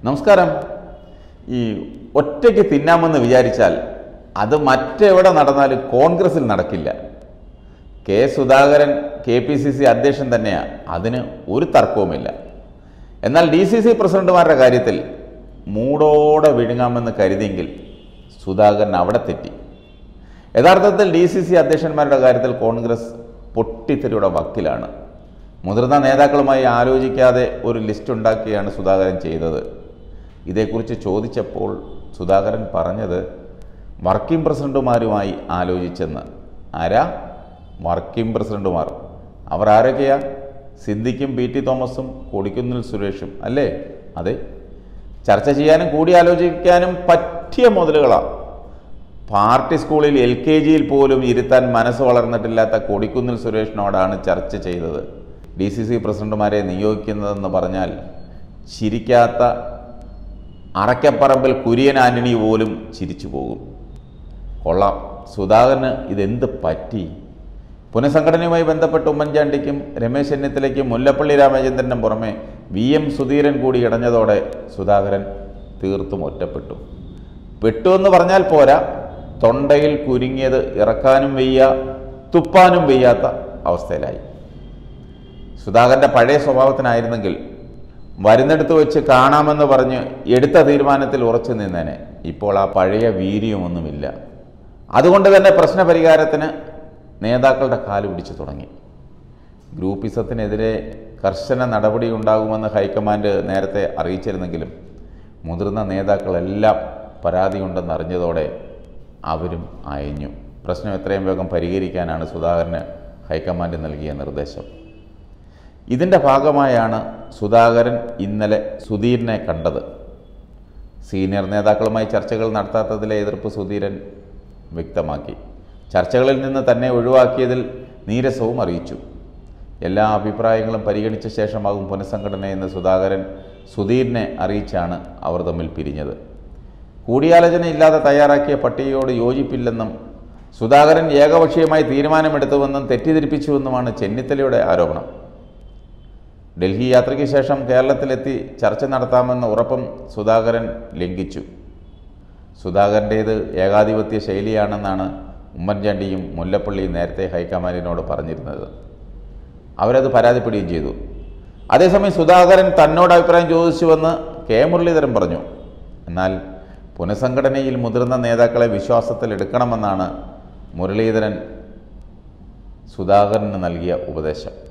നമസ്കാരം ഈ ഒറ്റയ്ക്ക് തിന്നാമെന്ന് വിചാരിച്ചാൽ അത് മറ്റെവിടെ നടന്നാലും കോൺഗ്രസിൽ നടക്കില്ല K Sudhakaran K P C C അധ്യക്ഷൻ തന്നെയാണ് അതിന് ഒരു തർക്കവുമില്ല എന്നാൽ ഡി സി സി പ്രസിഡന്റുമാരുടെ കാര്യത്തിൽ മൂടോടെ വിഴുങ്ങാമെന്ന് കരുതിയെങ്കിൽ സുധാകരൻ അവിടെ തെറ്റി യഥാർത്ഥത്തിൽ ഡി സി സി അധ്യക്ഷന്മാരുടെ കാര്യത്തിൽ കോൺഗ്രസ് പൊട്ടിത്തെറിയുടെ വക്കിലാണ് മുതിർന്ന നേതാക്കളുമായി ആലോചിക്കാതെ ഒരു ലിസ്റ്റ് ഉണ്ടാക്കിയാണ് സുധാകരൻ ചെയ്തത് ഇതേക്കുറിച്ച് ചോദിച്ചപ്പോൾ സുധാകരൻ പറഞ്ഞത് വർക്കിംഗ് പ്രസിഡന്റുമാരുമായി ആലോചിച്ചെന്ന് ആരാ വർക്കിംഗ് പ്രസിഡന്റുമാർ അവർ ആരൊക്കെയാ സിദ്ദിഖും പി ടി തോമസും കൊടിക്കുന്നിൽ സുരേഷും അല്ലേ അതെ ചർച്ച ചെയ്യാനും കൂടിയാലോചിക്കാനും പറ്റിയ മുതലുകളാണ് പാർട്ടി സ്കൂളിൽ എൽ കെ ജിയിൽ പോലും ഇരുത്താൻ മനസ്സ് വളർന്നിട്ടില്ലാത്ത കൊടിക്കുന്നിൽ സുരേഷിനോടാണ് ചർച്ച ചെയ്തത് ഡി സി സി പ്രസിഡന്റുമാരെ നിയോഗിക്കുന്നതെന്ന് പറഞ്ഞാൽ ചിരിക്കാത്ത അറക്കപ്പറമ്പിൽ കുര്യൻ ആന്റണി പോലും ചിരിച്ചു പോകും കൊള്ളാം സുധാകരന് ഇതെന്ത് പറ്റി പുനഃസംഘടനയുമായി ബന്ധപ്പെട്ട് ഉമ്മൻചാണ്ടിക്കും രമേശ് ചെന്നിത്തലയ്ക്കും മുല്ലപ്പള്ളി രാമചന്ദ്രനും പുറമെ വി എം സുധീരൻ കൂടി ഇടഞ്ഞതോടെ സുധാകരൻ തീർത്തും ഒറ്റപ്പെട്ടു പെട്ടുവെന്ന് പറഞ്ഞാൽ പോരാ തൊണ്ടയിൽ കുരുങ്ങിയത് ഇറക്കാനും വയ്യ തുപ്പാനും വയ്യാത്ത അവസ്ഥയിലായി സുധാകരൻ്റെ പഴയ സ്വഭാവത്തിനായിരുന്നെങ്കിൽ വരുന്നിടത്ത് വെച്ച് കാണാമെന്ന് പറഞ്ഞ് എടുത്ത തീരുമാനത്തിൽ ഉറച്ചു നിന്നേനെ ഇപ്പോൾ ആ പഴയ വീര്യമൊന്നുമില്ല അതുകൊണ്ട് തന്നെ പ്രശ്നപരിഹാരത്തിന് നേതാക്കളുടെ കാല് പിടിച്ചു തുടങ്ങി ഗ്രൂപ്പിസത്തിനെതിരെ കർശന നടപടി ഉണ്ടാകുമെന്ന് ഹൈക്കമാൻഡ് നേരത്തെ അറിയിച്ചിരുന്നെങ്കിലും മുതിർന്ന നേതാക്കളെല്ലാം പരാതിയുണ്ടെന്ന് അറിഞ്ഞതോടെ അവരും അയഞ്ഞു പ്രശ്നം എത്രയും വേഗം പരിഹരിക്കാനാണ് സുധാകരന് ഹൈക്കമാൻഡ് നൽകിയ നിർദ്ദേശം ഇതിൻ്റെ ഭാഗമായാണ് സുധാകരൻ ഇന്നലെ സുധീരനെ കണ്ടത് സീനിയർ നേതാക്കളുമായി ചർച്ചകൾ നടത്താത്തതിലെ എതിർപ്പ് സുധീരൻ വ്യക്തമാക്കി ചർച്ചകളിൽ നിന്ന് തന്നെ ഒഴിവാക്കിയതിൽ നീരസവും അറിയിച്ചു എല്ലാ അഭിപ്രായങ്ങളും പരിഗണിച്ച ശേഷമാകും പുനഃസംഘടനയെന്ന് സുധാകരൻ സുധീറിനെ അറിയിച്ചാണ് അവർ തമ്മിൽ പിരിഞ്ഞത് കൂടിയാലോചനയില്ലാതെ തയ്യാറാക്കിയ പട്ടികയോട് യോജിപ്പില്ലെന്നും സുധാകരൻ ഏകപക്ഷീയമായി തീരുമാനമെടുത്തുവെന്നും തെറ്റിദ്ധരിപ്പിച്ചുവെന്നുമാണ് ചെന്നിത്തലയുടെ ആരോപണം ഡൽഹി യാത്രയ്ക്ക് ശേഷം കേരളത്തിലെത്തി ചർച്ച നടത്താമെന്ന ഉറപ്പും സുധാകരൻ ലംഘിച്ചു സുധാകരൻ്റേത് ഏകാധിപത്യ ശൈലിയാണെന്നാണ് ഉമ്മൻചാണ്ടിയും മുല്ലപ്പള്ളിയും നേരത്തെ ഹൈക്കമാൻഡിനോട് പറഞ്ഞിരുന്നത് അവരത് പരാതിപ്പെടുകയും ചെയ്തു അതേസമയം സുധാകരൻ തന്നോട് അഭിപ്രായം ചോദിച്ചുവെന്ന് കെ മുരളീധരൻ പറഞ്ഞു എന്നാൽ പുനഃസംഘടനയിൽ മുതിർന്ന നേതാക്കളെ വിശ്വാസത്തിലെടുക്കണമെന്നാണ് മുരളീധരൻ സുധാകരന് നൽകിയ ഉപദേശം